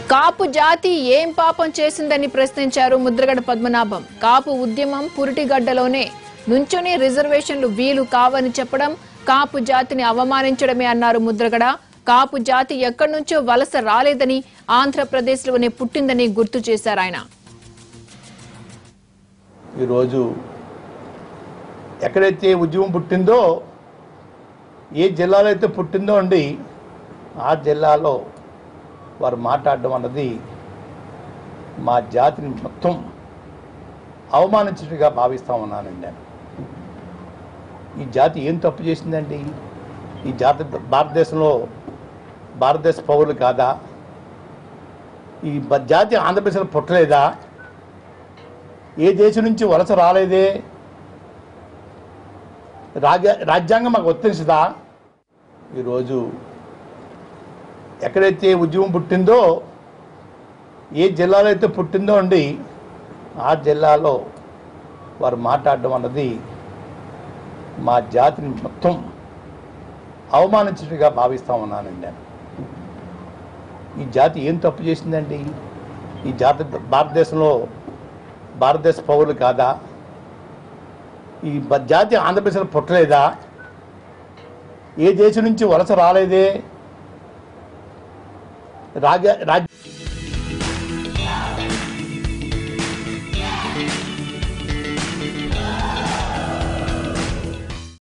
కాపు జాతి ఏం పాపం చేసిందని ప్రశ్నించారు ముద్రగడ పద్మనాభం కాపు ఉద్యమం పురిటిగడ్డలోనే నుంచుని రిజర్వేషన్లు వీలు కావని చెప్పడం కాపు జాతిని అవమానించడమే అన్నారు ముద్రగడ కాపు జాతి ఎక్కడి నుంచో వలస రాలేదని ఆంధ్రప్రదేశ్లోనే పుట్టిందని గుర్తు చేశారు ఆయన ఈరోజు ఎక్కడైతే ఉద్యమం పుట్టిందో ఏ జిల్లాలో అయితే పుట్టిందో అండి ఆ జిల్లాలో వారు మాట్లాడడం అన్నది మా జాతిని మొత్తం అవమానించినట్టుగా భావిస్తా ఉన్నానండి నేను ఈ జాతి ఏం తప్పు చేసిందండి ఈ జాతి భారతదేశంలో భారతదేశ పౌరులు కాదా ఈ బ- జాతి ఆంధ్రప్రదేశ్లో పుట్టలేదా ఏ దేశం నుంచి వలస రాలేదే రాజ్య రాజ్యాంగం మాకు వర్తించదా ఈరోజు ఎక్కడైతే ఉద్యమం పుట్టిందో ఏ జిల్లాలో అయితే పుట్టిందో అండి ఆ జిల్లాలో వారు మాట్లాడడం అన్నది మా జాతిని మొత్తం అవమానించినట్టుగా భావిస్తా ఉన్నానండి నేను ఈ జాతి ఏం తప్పు చేసిందండి ఈ జాతి భారతదేశంలో భారతదేశ పౌరులు కాదా ఈ బ- జాతి ఆంధ్రప్రదేశ్లో పుట్టలేదా ఏ దేశం నుంచి వలస రాలేదే రాజ్య రాజ్య